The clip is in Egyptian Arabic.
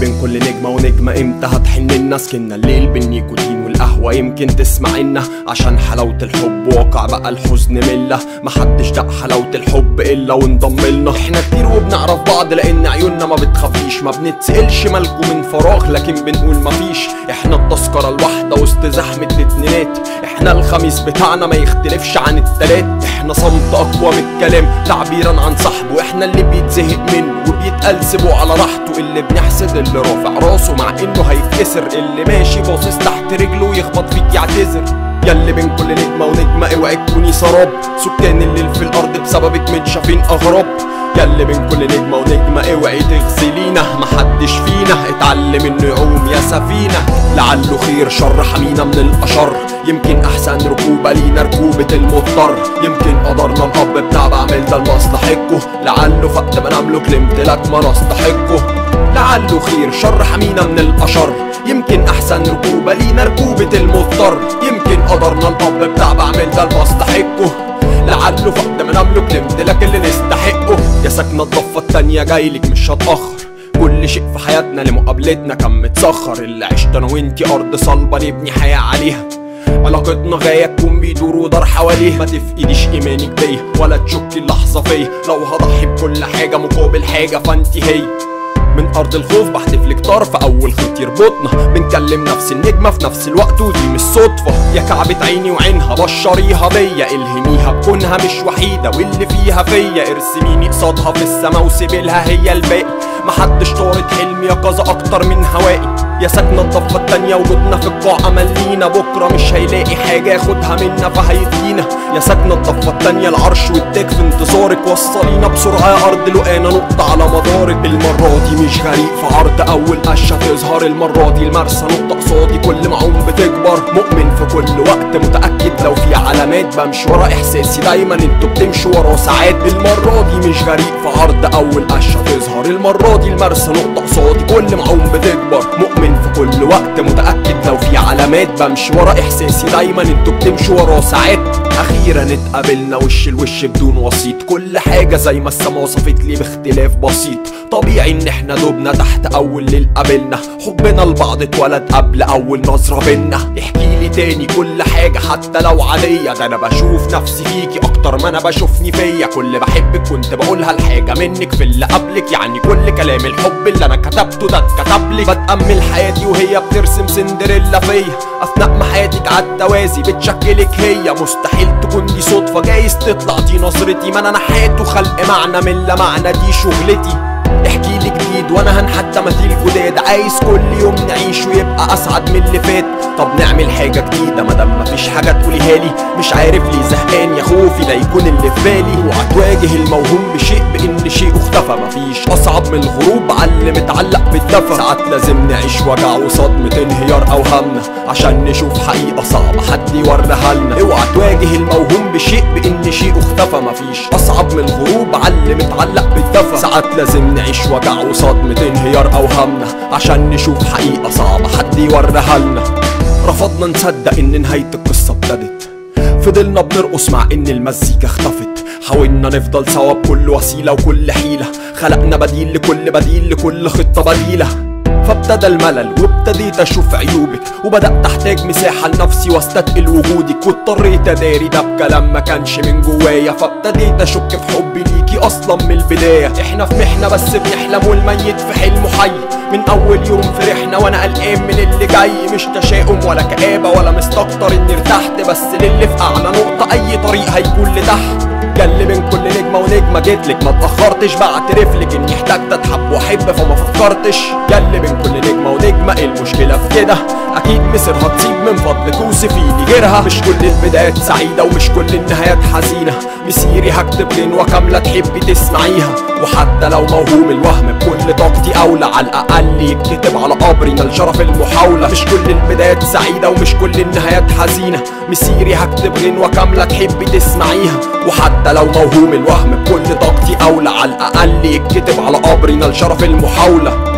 بين كل نجمة ونجمة امتى هتحن الناس كنا الليل بالنيكوتين والقهوة يمكن تسمعنا عشان حلاوة الحب واقع بقى الحزن ملة محدش دق حلاوة الحب الا وانضم لنا احنا كتير وبنعرف بعض لان عيوننا ما بتخافيش ما بنتسألش مالكوا من فراغ لكن بنقول مفيش احنا التذكرة الواحدة وسط زحمة الاتنينات احنا الخميس بتاعنا ما يختلفش عن التلات احنا صمت اقوى من الكلام تعبيرا عن صاحبه احنا اللي بيتزهق منه وبيتقال سيبه على راحته اللي بنحسد اللي رافع راسه مع انه هيتكسر اللي ماشي باصص تحت رجله ويخبط فيك يعتذر ياللي بين كل نجمة ونجمة اوعي تكوني سراب سكان الليل في الارض بسببك متشافين اغراب ياللي بين كل نجمة ونجمة اوعي تغسلينا محدش فينا اتعلم انه يعوم يا سفينة لعله خير شر حمينا من الاشر يمكن احسن ركوبة لينا ركوبة المضطر يمكن قدرنا الاب بتاع بعمل ده لمصلحتكو لعله فقت ما نملك الامتلاك ما نستحقه لعله خير شر حمينا من الاشر يمكن احسن ركوبة لينا ركوبة المضطر يمكن قدرنا الاب بتاع بعمل ده لمصلحتكو لعله فقد ما نملك الامتلاك اللي نستحقه يا ساكنة الضفة التانية جايلك مش هتأخر كل شيء في حياتنا لمقابلتنا كان متسخر اللي عشت انا وانتي ارض صلبة نبني حياة عليها علاقتنا غاية تكون بيدور ودار حواليه ما تفقديش ايمانك بيا ولا تشكي اللحظة فيا لو هضحي بكل حاجة مقابل حاجة فانتي هي من ارض الخوف بحتف لك طرف اول خيط يربطنا بنكلم نفس النجمه في نفس الوقت ودي مش صدفه يا كعبة عيني وعينها بشريها بيا الهميها بكونها مش وحيده واللي فيها فيا ارسميني قصادها في السما وسيبلها هي الباقي محدش طارد حلمي يقظة اكتر من هوائي يا ساكنة الضفة التانية وجودنا في القاع أمل لينا بكرة مش هيلاقي حاجة ياخدها منا فهيدينا يا ساكنة الضفة التانية العرش والتاج في انتظارك وصلينا بسرعة يا أرض لقانا نقطة على مدارك المرة دي مش غريق في عرض أول قشة تظهر المرة دي المرسى نقطة قصادي كل ما عم بتكبر مؤمن في كل وقت متأكد لو في علامات بمشي ورا إحساسي دايما انتوا بتمشوا ورا ساعات المرة دي مش غريق في عرض أول قشة تظهر المرة دي المرسى نقطة قصادي كل ما عم بتكبر مؤمن في كل وقت متأكد لو في علامات بمشي ورا إحساسي دايما انتوا بتمشوا ورا ساعات أخيرا اتقابلنا وش الوش بدون وسيط كل حاجة زي ما السما وصفت لي باختلاف بسيط طبيعي ان احنا دبنا تحت اول ليل قابلنا حبنا لبعض اتولد قبل اول نظرة بينا احكي لي تاني كل حاجة حتى لو عادية ده انا بشوف نفسي فيكي اكتر ما انا بشوفني فيا كل بحبك كنت بقولها الحاجة منك في اللي قبلك يعني كل كلام الحب اللي انا كتبته ده اتكتب لي بتأمل حياتي وهي بترسم سندريلا فيا اثناء ما حياتك عالتوازي بتشكلك هي مستحيل تكون دي صدفة جايز تطلع دي نظرتي ما انا نحات وخلق معنى من لا معنى دي شغلتي احكي لي جديد وانا هنحدى مثيل جداد عايز كل يوم نعيش ويبقى اسعد من اللي فات طب نعمل حاجة جديدة مادام مفيش حاجة تقوليها لي مش عارف ليه زهقان يا خوفي لا يكون اللي في بالي اوعى تواجه الموهوم بشيء بان شيء اختفى مفيش اصعب من الغروب على اللي متعلق بالدفى ساعات لازم نعيش وجع وصدمة انهيار اوهامنا عشان نشوف حقيقة صعبة حد يوريها لنا اوعى تواجه الموهوم بشيء بان شيء اختفى مفيش اصعب من الغروب على اللي متعلق بالدفى ساعات لازم نعيش وجع وصدمة انهيار اوهامنا عشان نشوف حقيقة صعبة حد يوريها لنا رفضنا نصدق ان نهاية القصة ابتدت فضلنا بنرقص مع ان المزيكا اختفت حاولنا نفضل سوا بكل وسيلة وكل حيلة خلقنا بديل لكل بديل لكل خطة بديلة فابتدى الملل وابتديت اشوف عيوبك وبدات احتاج مساحه لنفسي واستثقل وجودك واضطريت اداري ده بكلام ما كانش من جوايا فابتديت اشك في حبي ليكي اصلا من البدايه احنا في محنه بس بنحلم والميت في حلمه حي من اول يوم فرحنا وانا قلقان من اللي جاي مش تشاؤم ولا كآبة ولا مستكتر اني ارتحت بس للي في اعلى نقطة اي طريق هيكون لتحت جل من كل نجمة ونجمة جيتلك ما اتأخرتش بعترفلك اني احتجت اتحب واحب فما فكرتش جل من كل نجمة ونجمة ايه المشكلة في كده اكيد مصر هتسيب من فضلك وصفيلي غيرها مش كل البدايات سعيدة ومش كل النهايات حزينة مسيري هكتب غنوة كاملة تحبي تسمعيها وحتى لو موهوم الوهم بكل طاقتي اولى على الاقل يتكتب على قبرنا لشرف المحاولة مش كل البدايات سعيدة ومش كل النهايات حزينة مسيري هكتب غنوة كاملة تحبي تسمعيها وحتى لو موهوم الوهم بكل طاقتي اولى على الاقل يتكتب على قبرنا لشرف المحاولة